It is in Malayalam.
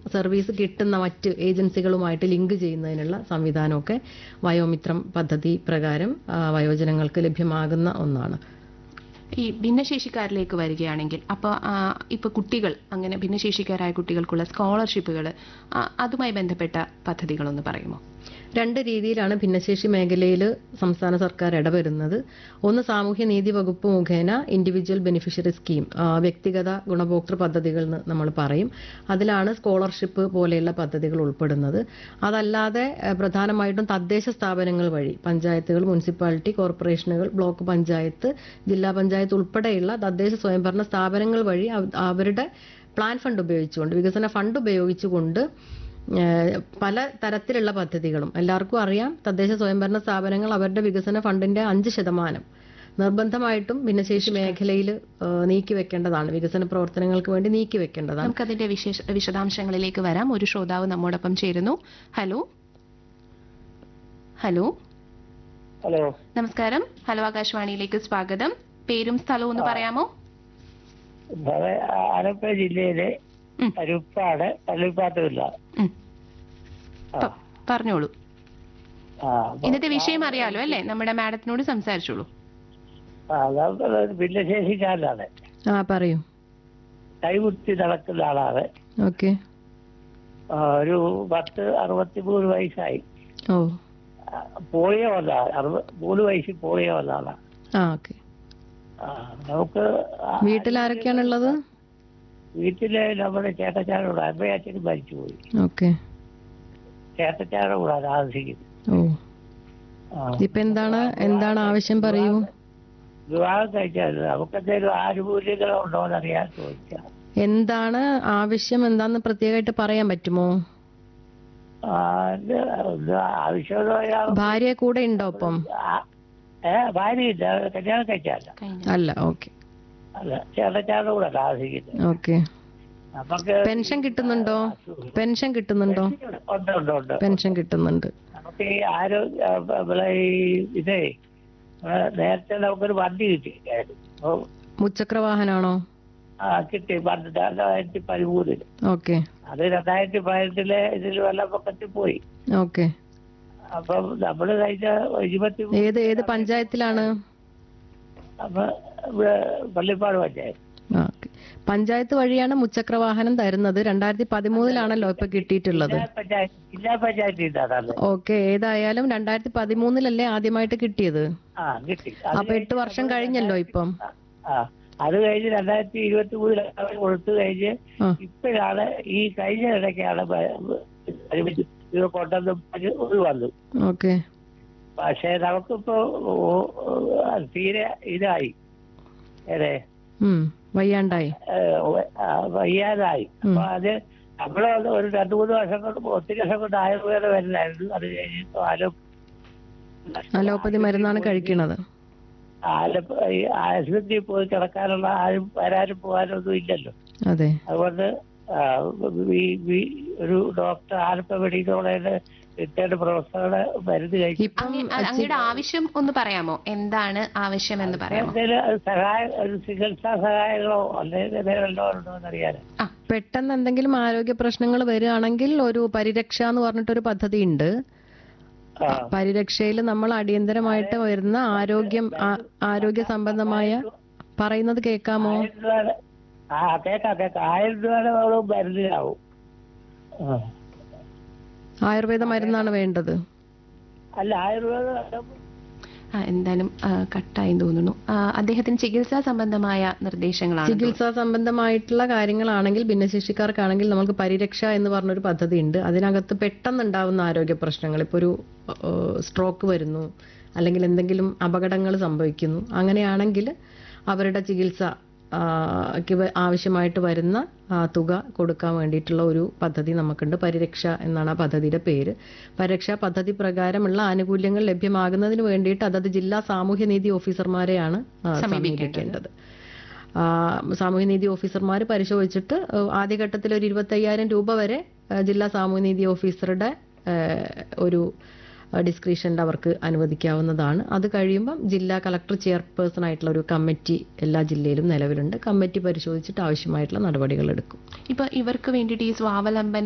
സർവീസ് കിട്ടുന്ന മറ്റ് ഏജൻസികളുമായിട്ട് ലിങ്ക് ചെയ്യുന്നതിനുള്ള സംവിധാനമൊക്കെ വയോമിത്രം പദ്ധതി പ്രകാരം ആ, വയോജനങ്ങൾക്ക് ലഭ്യമാകുന്ന ഒന്നാണ് ഈ ഭിന്നശേഷിക്കാരിലേക്ക് വരികയാണെങ്കിൽ അപ്പോൾ ഇപ്പോൾ കുട്ടികൾ അങ്ങനെ ഭിന്നശേഷിക്കാരായ കുട്ടികൾക്കുള്ള സ്കോളർഷിപ്പുകൾ അതുമായി ബന്ധപ്പെട്ട പദ്ധതികളൊന്ന് പറയുമോ രണ്ട് രീതിയിലാണ് ഭിന്നശേഷി മേഖലയിൽ സംസ്ഥാന സർക്കാർ ഇടപെടുന്നത് ഒന്ന് സാമൂഹ്യ നീതി വകുപ്പ് മുഖേന ഇൻഡിവിജ്വൽ ബെനിഫിഷ്യറി സ്കീം ആ, വ്യക്തിഗത ഗുണഭോക്തൃ പദ്ധതികൾ എന്ന് നമ്മൾ പറയും അതിലാണ് സ്കോളർഷിപ്പ് പോലെയുള്ള പദ്ധതികൾ ഉൾപ്പെടുന്നത് അതല്ലാതെ ആ, പ്രധാനമായിട്ടും തദ്ദേശ സ്ഥാപനങ്ങൾ വഴി പഞ്ചായത്തുകൾ മുനിസിപ്പാലിറ്റി കോർപ്പറേഷനുകൾ ബ്ലോക്ക് പഞ്ചായത്ത് ജില്ലാ പഞ്ചായത്ത് ഉൾപ്പെടെയുള്ള തദ്ദേശ സ്വയംഭരണ സ്ഥാപനങ്ങൾ വഴി അവ- അവരുടെ പ്ലാൻ ഫണ്ട് ഉപയോഗിച്ചുകൊണ്ട് വികസന ഫണ്ട് ഉപയോഗിച്ചുകൊണ്ട് ഏഹ് പല തരത്തിലുള്ള പദ്ധതികളും എല്ലാവർക്കും അറിയാം തദ്ദേശ സ്വയംഭരണ സ്ഥാപനങ്ങൾ അവരുടെ വികസന ഫണ്ടിന്റെ അഞ്ച് ശതമാനം നിർബന്ധമായിട്ടും ഭിന്നശേഷി മേഖലയിൽ നീക്കി വെക്കേണ്ടതാണ് വികസന പ്രവർത്തനങ്ങൾക്ക് വേണ്ടി നീക്കി വെക്കേണ്ടതാണ് നമുക്കതിന്റെ വിശേഷ വിശദാംശങ്ങളിലേക്ക് വരാം ഒരു ശ്രോതാവ് നമ്മോടൊപ്പം ചേരുന്നു ഹലോ ഹലോ ഹലോ നമസ്കാരം ഹലോ ആകാശവാണിയിലേക്ക് സ്വാഗതം പേരും സ്ഥലവും ഒന്ന് പറയാമോ സാറേ ആലപ്പുഴ ജില്ലയിലെ ഉം. അരുപ്പാട് പള്ളിപ്പാട്ടുമില്ല ഉം. പ- പറഞ്ഞോളൂ ഇന്നത്തെ വിഷയം അറിയാലോ അല്ലേ നമ്മുടെ മാഡത്തിനോട് സംസാരിച്ചോളൂ ഭിന്നശേഷിക്കാരനാണ് ആ പറയൂ കൈകുത്തി നടക്കുന്ന ആളാണ് ഓക്കെ ആ, ഒരു പത്ത് അറുപത്തിമൂന്ന് വയസ്സായി ഓ ആ, പോളിയോ വന്ന അറുപ മൂന്ന് വയസ്സിൽ പോളിയോ വന്നതാണ് ആ ഓക്കെ നമുക്ക് ആ വീട്ടിൽ ആരൊക്കെയാണുള്ളത് വീട്ടില് നമ്മുടെ ചേട്ടച്ചാരോട് അമ്മയച്ഛനും മരിച്ചുപോയി ഓക്കെ ചേട്ടച്ചാരുടെ കൂടെ താമസിക്കുന്നത് ഓ ആ. ഇപ്പൊ എന്താണ് എന്താണ് ആവശ്യം പറയൂ വിവാഹം കഴിച്ചാൽ നമുക്ക് എന്തെങ്കിലും ആനുകൂല്യങ്ങളോ ഉണ്ടോ എന്നറിയാൻ ചോദിക്കാം എന്താണ് ആവശ്യം എന്താന്ന് പ്രത്യേകമായിട്ട് പറയാൻ പറ്റുമോ ആ, ഇത് ഇത് ആവശ്യമെന്ന് പറയാൻ ഭാര്യ കൂടെ ഉണ്ടോ ഒപ്പം ആ- ഏ ഭാര്യയില്ല കല്യാണം കഴിച്ചല്ല കഴിഞ്ഞ അല്ല ഓക്കെ അല്ല ചേട്ടച്ചാരുടെ കൂടെ താമസിക്കുന്നത് ഓക്കെ നമുക്ക് പെൻഷൻ കിട്ടുന്നുണ്ടോ പെൻഷൻ കിട്ടുന്നുണ്ടോ ഉണ്ട് ഉണ്ട് ഉണ്ട് പെൻഷൻ കിട്ടുന്നുണ്ട് നമുക്ക് ഈ ആരോഗ്യ നമ്മളെ ഈ ഇതേ നമ്മളെ നേരത്തെ നമുക്കൊരു വണ്ടി കിട്ടിയായിരുന്നു അപ്പൊ മുച്ചക്ര വാഹനാണോ ആ കിട്ടി പണ്ട് രണ്ടായിരത്തി പതിമൂന്നില് ഓക്കെ അത് രണ്ടായിരത്തി പതിനെട്ടിലെ ഇതിൽ വെള്ളപ്പൊക്കത്തിൽ പോയി ഓക്കെ അപ്പം നമ്മള് കഴിഞ്ഞ ഇരുപത്തി ഏത് ഏത് പഞ്ചായത്തിലാണ് അപ്പൊ ഇവിടെ പള്ളിപ്പാട് പഞ്ചായത്ത് ആ, ഓക്കെ. പഞ്ചായത്ത് വഴിയാണ് മുച്ചക്ര വാഹനം തരുന്നത് രണ്ടായിരത്തി പതിമൂന്നിലാണല്ലോ ഇപ്പൊ കിട്ടിയിട്ടുള്ളത് ജില്ലാ പഞ്ചായത്ത് ജില്ലാ പഞ്ചായത്തിൽ നിന്നാണ് ഓക്കെ ഏതായാലും രണ്ടായിരത്തി പതിമൂന്നിലല്ലേ ആദ്യമായിട്ട് കിട്ടിയത് ആ കിട്ടി അപ്പൊ എട്ട് വർഷം കഴിഞ്ഞല്ലോ ഇപ്പം ആ അത് കഴിഞ്ഞ് രണ്ടായിരത്തി ഇരുപത്തി മൂന്നിൽ കൊടുത്തു കഴിഞ്ഞ് ആ ഇപ്പോഴാണ് ഈ കഴിഞ്ഞ ഇടയ്ക്കാണ് ബ- ഇത് കൊണ്ടുവന്ന് പറഞ്ഞ് ഒരു വന്നു ഓക്കെ പക്ഷേ നമുക്കിപ്പോ ഓ- ഓ- തീരെ ഇതായി ഏതേ ഉം വയ്യാണ്ടായി വയ്യാതായി അപ്പൊ അത് നമ്മള് ഒരു രണ്ടു മൂന്ന് വർഷം കൊണ്ട് ഒത്തിരി വർഷം കൊണ്ട് ആയുർവേദം വരുന്നായിരുന്നു അത് കഴിഞ്ഞ് ആലോ അലോപ്പതി മരുന്നാണ് കഴിക്കണത് ആലപ്പ ഈ ആശുപത്രിയിൽ പോയി കിടക്കാനുള്ള ആരും വരാനും പോകാനും ഒന്നും ഇല്ലല്ലോ അതെ അതുകൊണ്ട് ആ, ഈ- ഈ ഒരു ഡോക്ടർ ആലപ്പ മെഡിക്കൽ കോളേജിലെ റിട്ടയർഡ് പ്രൊഫസറുടെ മരുന്ന് കഴിച്ചു ഇപ്പം അങ്ങ- അ- അങ്ങയുടെ ആവശ്യം ഒന്ന് പറയാമോ എന്താണ് ആവശ്യം എന്ന് പറയാമോ എന്തെങ്കിലും ഒരു സഹായം ഒരു ചികിത്സാ സഹായങ്ങളോ അല്ലെങ്കിൽ എന്തെങ്കിലും വല്ലതും ഉണ്ടോ എന്നറിയാൻ ആ പെട്ടെന്ന് എന്തെങ്കിലും ആരോഗ്യ പ്രശ്നങ്ങൾ വരികയാണെങ്കിൽ ഒരു പരിരക്ഷ എന്ന് പറഞ്ഞിട്ടൊരു പദ്ധതി ഉണ്ട് ആ. പരിരക്ഷയിൽ നമ്മൾ അടിയന്തരമായിട്ട് വരുന്ന ആരോഗ്യം ആ- ആരോഗ്യ സംബന്ധമായ പറയുന്നത് കേൾക്കാമോ ആയിരം രൂപയുടെ ആ കേക്കാം കേക്കാം ആയിരം രൂപയുടെ നമ്മൾ മരുന്നിനാവും ആ. ആയുർവേദ മരുന്നാണ് വേണ്ടത് അല്ല ആയിരം രൂപ ആ, എന്തായാലും ആ, കട്ടായി തോന്നുന്നു ആ, അദ്ദേഹത്തിന് ചികിത്സാ സംബന്ധമായ നിർദ്ദേശങ്ങളാണ് ചികിത്സാ സംബന്ധമായിട്ടുള്ള കാര്യങ്ങളാണെങ്കിൽ ഭിന്നശേഷിക്കാർക്കാണെങ്കിൽ നമുക്ക് പരിരക്ഷ എന്ന് പറഞ്ഞൊരു പദ്ധതി ഉണ്ട് അതിനകത്ത് പെട്ടെന്നുണ്ടാവുന്ന ആരോഗ്യ പ്രശ്നങ്ങൾ ഇപ്പോൾ ഒരു സ്ട്രോക്ക് വരുന്നു അല്ലെങ്കിൽ എന്തെങ്കിലും അപകടങ്ങൾ സംഭവിക്കുന്നു അങ്ങനെയാണെങ്കിൽ അവരുടെ ചികിത്സ ആ, ക്ക് വ- ആവശ്യമായിട്ട് വരുന്ന ആ, തുക കൊടുക്കാൻ വേണ്ടിയിട്ടുള്ള ഒരു പദ്ധതി നമുക്കുണ്ട് പരിരക്ഷ എന്നാണ് ആ പദ്ധതിയുടെ പേര് പരിരക്ഷാ പദ്ധതി പ്രകാരമുള്ള ആനുകൂല്യങ്ങൾ ലഭ്യമാകുന്നതിന് വേണ്ടിയിട്ട് അതത് ജില്ലാ സാമൂഹ്യനീതി ഓഫീസർമാരെയാണ് ആ, സമീപിക്കേണ്ടത് ആ, സാമൂഹ്യനീതി ഓഫീസർമാർ പരിശോധിച്ചിട്ട് ആ, ആദ്യഘട്ടത്തിൽ ഒരു ഇരുപത്തയ്യായിരം രൂപ വരെ ആ, ജില്ലാ സാമൂഹ്യനീതി ഓഫീസറുടെ ആ, ഒരു ഡിസ്ക്രിപ്ഷനിൽ അവർക്ക് അനുവദിക്കാവുന്നതാണ് അത് കഴിയുമ്പം ജില്ലാ കളക്ടർ ചെയർപേഴ്സൺ ആയിട്ടുള്ള ഒരു കമ്മിറ്റി എല്ലാ ജില്ലയിലും നിലവിലുണ്ട് കമ്മിറ്റി പരിശോധിച്ചിട്ട് ആവശ്യമായിട്ടുള്ള നടപടികൾ എടുക്കും ഇപ്പൊ ഇവർക്ക് വേണ്ടിയിട്ട് ഈ സ്വാവലംബൻ